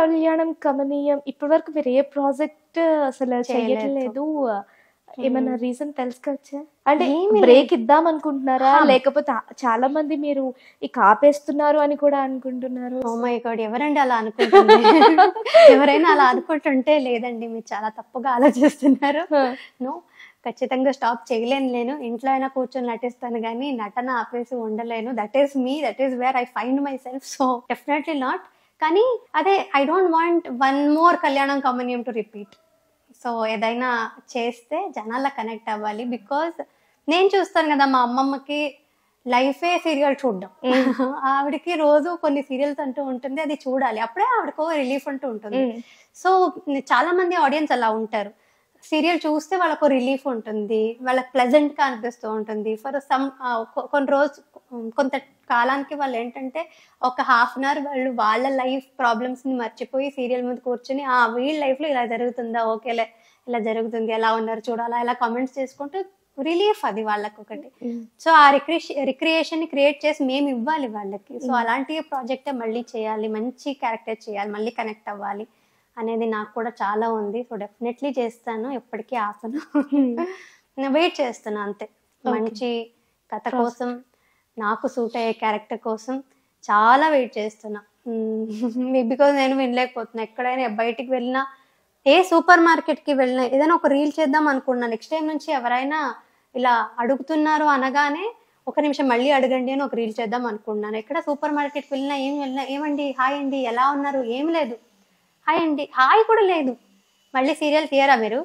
కళ్యాణం కమనీయం ఇప్పటి వరకు మీరు ఏ ప్రాజెక్ట్ అసలు చేయలేదు. చేయట్లేదు ఏమన్నా రీజన్ తెలుసుకోవచ్చా అంటే ఏమీ బ్రేక్ ఇద్దాం అనుకుంటున్నారా హా. లేకపోతే ఆ- చాలా మంది మీరు ఇక ఆపేస్తున్నారు అని కూడా అనుకుంటున్నారు ఓ మై గాడ్ ఎవరండి అలా అనుకుంటుంది ఎవరైనా అలా అనుకుంటుంటే లేదండి మీరు చాలా తప్పుగా ఆలోచిస్తున్నారు నో ఖచ్చితంగా స్టాప్ చేయలేను నేను ఇంట్లో అయినా కూర్చొని నటిస్తాను కానీ నటన ఆపేసి ఉండలేను that is me that is where I find myself so definitely not కానీ అదే I don't want one more Kalyanam Kamaneeyam to repeat so ఏదైనా చేస్తే జనాల కనెక్ట్ అవ్వాలి బికాజ్ నేను చూస్తాను కదా మా అమ్మమ్మకి లైఫే సీరియల్ చూడడం ఆవిడకి రోజు కొన్ని సీరియల్స్ అంటూ ఉంటుంది అది చూడాలి అప్పుడే ఆవిడకు రిలీఫ్ అంటూ ఉంటుంది మ్మ్. సో చాలా మంది ఆడియన్స్ అలా ఉంటారు సీరియల్ చూస్తే వాళ్ళకు రిలీఫ్ ఉంటుంది వాళ్ళకి ప్లెజెంట్ గా అనిపిస్తూ ఉంటుంది ఫర్ సమ్ కొన్ని రోజు కొంత కాలానికి వాళ్ళు ఏంటంటే ఒక హాఫ్ అన్ అవర్ వాళ్ళు వాళ్ళ లైఫ్ ప్రాబ్లమ్స్ ని మర్చిపోయి సీరియల్ మీద కూర్చొని ఆ వీళ్ళ లైఫ్ లో ఇలా జరుగుతుందా ఓకేలే ఇలా జరుగుతుంది ఎలా ఉన్నారు చూడాలా ఇలా కామెంట్స్ చేసుకుంటూ రిలీఫ్ అది వాళ్ళకి ఒకటి సో ఆ రిక్రియేషన్ రిక్రియేషన్ ని క్రియేట్ చేసి మేము ఇవ్వాలి వాళ్ళకి సో అలాంటి ప్రాజెక్టే మళ్ళీ చేయాలి మంచి క్యారెక్టర్ చేయాలి మళ్ళీ కనెక్ట్ అవ్వాలి అనేది నాకు కూడా చాలా ఉంది సో డెఫినెట్లీ చేస్తాను ఎప్పటికీ ఆపను నేను వెయిట్ చేస్తున్నా అంతే మంచి కథ కోసం నాకు సూట్ అయ్యే క్యారెక్టర్ కోసం చాలా వెయిట్ చేస్తున్నా బికాజ్ నేను వినలేకపోతున్నా ఎక్కడైనా బయటికి వెళ్ళినా ఏ సూపర్ మార్కెట్ కి వెళ్ళినా ఏదైనా ఒక రీల్ చేద్దాం అనుకున్నా నెక్స్ట్ టైం నుంచి ఎవరైనా ఇలా అడుగుతున్నారు అనగానే ఒక నిమిషం మళ్ళీ అడగండి అని ఒక రీల్ చేద్దాం అనుకున్నాను ఎక్కడ సూపర్ మార్కెట్కి వెళ్ళినా ఏం వెళ్ళినా ఏమండి హాయ్ అండి ఎలా ఉన్నారు ఏం లేదు హాయ్ అండి హాయ్ కూడా లేదు మళ్ళీ సీరియల్ తీయరా మీరు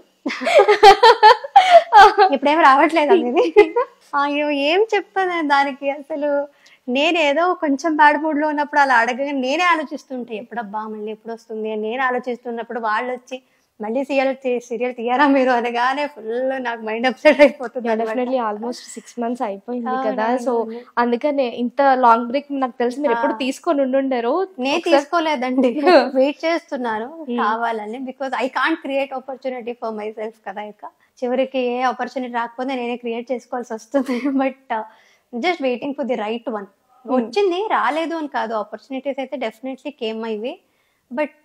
ఇప్పుడేం రావట్లేదా మీది అయ్యో ఏం చెప్పాను దానికి అసలు నేను ఏదో కొంచెం బ్యాడ్ మూడ్ లో ఉన్నప్పుడు అలా అడగగా నేనే ఆలోచిస్తుంటే ఎప్పుడబ్బా మళ్ళీ ఎప్పుడు వస్తుంది అని నేను ఆలోచిస్తున్నప్పుడు వాళ్ళు వచ్చి మళ్ళీ సీరియల్ సీరియల్ తీయరా మీరు అనగానే ఫుల్ నాకు మైండ్ అప్సెట్ అయిపోతుంది అన్నమాట. డెఫినెట్లీ ఆల్మోస్ట్ సిక్స్ మంత్స్ అయిపోయింది అవును, కదా అవును, సో అవును. అందుకనే ఇంత లాంగ్ బ్రేక్ నాకు తెలిసి మీరు ఎప్పుడు ఆ. తీసుకొని ఉండుండరు నేను ఒకసారి- తీసుకోలేదండి వెయిట్ చేస్తున్నాను కావాలని because I can't create opportunity for myself కదా ఇక చివరికి ఏ ఆపర్చునిటీ రాకపోతే నేనే క్రియేట్ చేసుకోవాల్సి వస్తుంది but just waiting for the right one వచ్చింది రాలేదు అని కాదు ఆపర్చునిటీస్ అయితే డెఫినెట్లీ కేమ్ అయ్యి బట్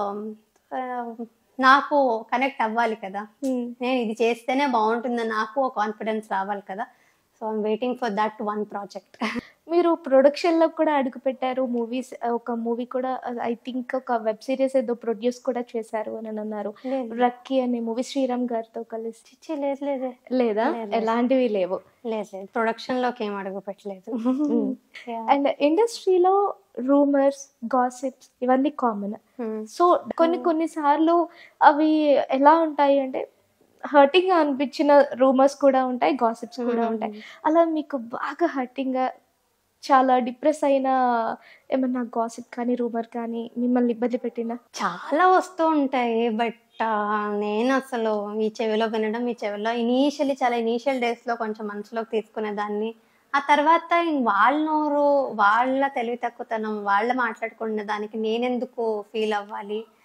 నాకు కనెక్ట్ అవ్వాలి కదా Hmm. నేను ఇది చేస్తేనే బాగుంటుందని నాకు కాన్ఫిడెన్స్ రావాలి కదా so I'm waiting for that one project మీరు ప్రొడక్షన్ లో కూడా అడుగు పెట్టారు మూవీస్ ఒక మూవీ కూడా ఐ థింక్ ఒక వెబ్ సిరీస్ ఏదో ప్రొడ్యూస్ కూడా చేశారు అని అన్నారు రక్కీ అనే మూవీ శ్రీరామ్ గారితో కలిసి చిచ్చి లేదు లేదు లేదా లేదు. ఎలాంటివి లేవు లేదు లేదు ప్రొడక్షన్ లోకి ఏం అడుగు పెట్టలేదు Yeah. అండ్ ఇండస్ట్రీలో రూమర్స్ గాసిప్స్ ఇవన్నీ కామన్ Hmm. సో కొన్ని కొన్ని సార్లు అవి ఎలా ఉంటాయి అంటే హర్టింగ్ గా అనిపించిన రూమర్స్ కూడా ఉంటాయి గాసిప్స్ కూడా Hmm. ఉంటాయి అలా మీకు బాగా హర్టింగ్ గా చాలా డిప్రెస్ అయిన ఏమన్నా గాసిప్ కానీ రూమర్ కానీ మిమ్మల్ని ఇబ్బంది పెట్టిన చాలా వస్తూ ఉంటాయి బట్ నేను అసలు ఈ చెవిలో వినడం ఈ చెవిలో ఇనీషియలీ చాలా ఇనీషియల్ డేస్ లో కొంచెం మనసులోకి తీసుకునేదాన్ని ఆ తర్వాత ఇంక వాళ్ళ నోరు వాళ్ళ తెలివి తక్కువతనం వాళ్ళ మాట్లాడుకునే దానికి నేనెందుకు ఫీల్ అవ్వాలి